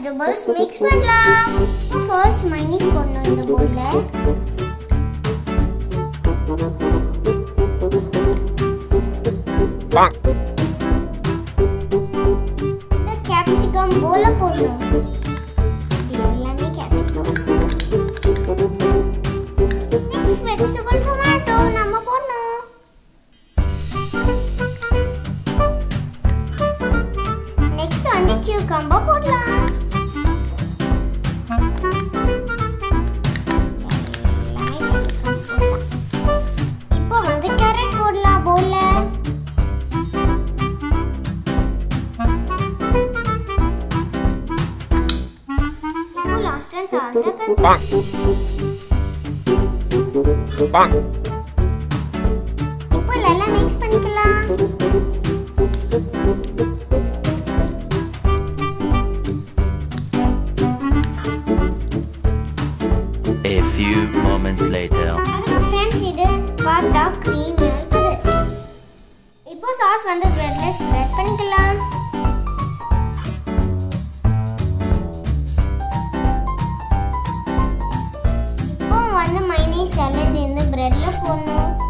Vegetables mix பண்ணலாம் first minus போடணும் இந்த பவுலில் இந்த கேப்சிகம் போல போடணும் இது எல்லாமே கேப்சிகம் நெக்ஸ்ட் வெஜிடபிள் டொமேட்டோ நம்ம போடணும் நெக்ஸ்ட் வந்து கியூகம்பர் போடலாம் எல்லாமே cucumber போடலாம். இப்போ வந்து கேரட் போடலாம் போல இப்போ லாஸ்ட் அண்ட் சால்ட் பெப்பர் இப்போ எல்லாம் மிக்ஸ் பண்ணிக்கலாம் A few moments later. அதுக்கு ஃப்ரெண்ட்ஸ் இது பார்த்தா க்ரீம் இருக்குது இப்போ சாஸ் வந்து பிரெட்ல ஸ்ப்ரெட் பண்ணிக்கலாம் இப்போ வந்து மைனஸ் சாலட் இந்த பிரெட்ல போடணும்